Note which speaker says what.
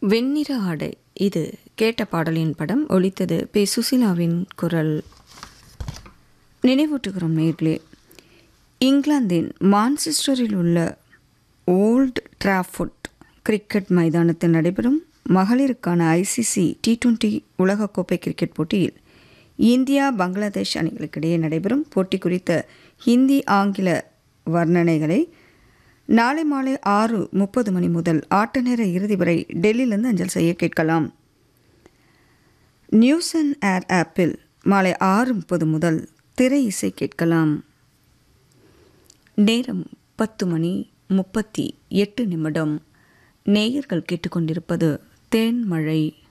Speaker 1: வெண்ணிற ஆடை இது கேட்ட பாடலின் படம் ஒலித்தது பி சுசிலாவின் குரல் நினைவூட்டுகிறோம் நேர்களே இங்கிலாந்தின் மான்செஸ்டரில் உள்ள ஓல்ட் டிராஃபுட் கிரிக்கெட் மைதானத்தில் நடைபெறும் மகளிருக்கான ஐசிசி டி டுவெண்டி உலகக்கோப்பை கிரிக்கெட் போட்டியில் இந்தியா பங்களாதேஷ் அணிகளுக்கிடையே நடைபெறும் போட்டி குறித்த ஹிந்தி ஆங்கில வர்ணனைகளை நாளை மாலை ஆறு முப்பது மணி முதல் ஆட்ட நேர இறுதி வரை டெல்லியிலிருந்து அஞ்சல் செய்ய கேட்கலாம் நியூஸ் அண்ட் ஏர் ஆப்பில் மாலை ஆறு முப்பது முதல் திரை இசை கேட்கலாம் நேரம் பத்து மணி முப்பத்தி எட்டு நிமிடம் நேயர்கள் கேட்டுக்கொண்டிருப்பது தேன்மழை